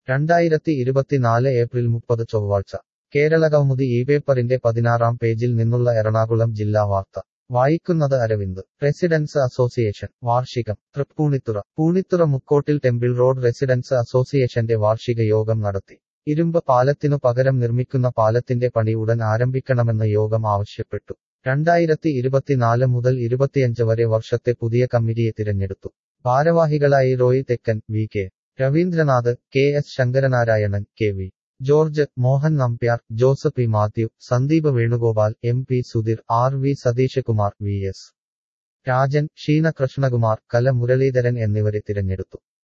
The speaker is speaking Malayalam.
രണ്ടായിരത്തി ഇരുപത്തിനാല് ഏപ്രിൽ മുപ്പത് ചൊവ്വാഴ്ച കേരളകൗമുദി ഈ പേപ്പറിന്റെ പതിനാറാം പേജിൽ നിന്നുള്ള എറണാകുളം ജില്ലാ വാർത്ത വായിക്കുന്നത് അരവിന്ദ് റെസിഡൻസ് അസോസിയേഷൻ വാർഷികം Thrippunithura Poonithura Mukkottil temple road residents അസോസിയേഷന്റെ വാർഷിക യോഗം നടത്തി ഇരുമ്പ് പാലത്തിനു പകരം നിർമ്മിക്കുന്ന പാലത്തിന്റെ പണി ഉടൻ ആരംഭിക്കണമെന്ന് യോഗം ആവശ്യപ്പെട്ടു രണ്ടായിരത്തി ഇരുപത്തിനാല് മുതൽ ഇരുപത്തിയഞ്ച് വരെ വർഷത്തെ പുതിയ കമ്മിറ്റിയെ തിരഞ്ഞെടുത്തു ഭാരവാഹികളായി Roy Thekkan V K Ravindranath K S Sankaranarayanan K V George Mohan Nambiar Joseph P Mathew Sandeep Venugopal M P Sudheer R V Satheesh Kumar V S Rajan Sheena Krishnakumar Kala Muraleedharan എന്നിവരെ തിരഞ്ഞെടുത്തു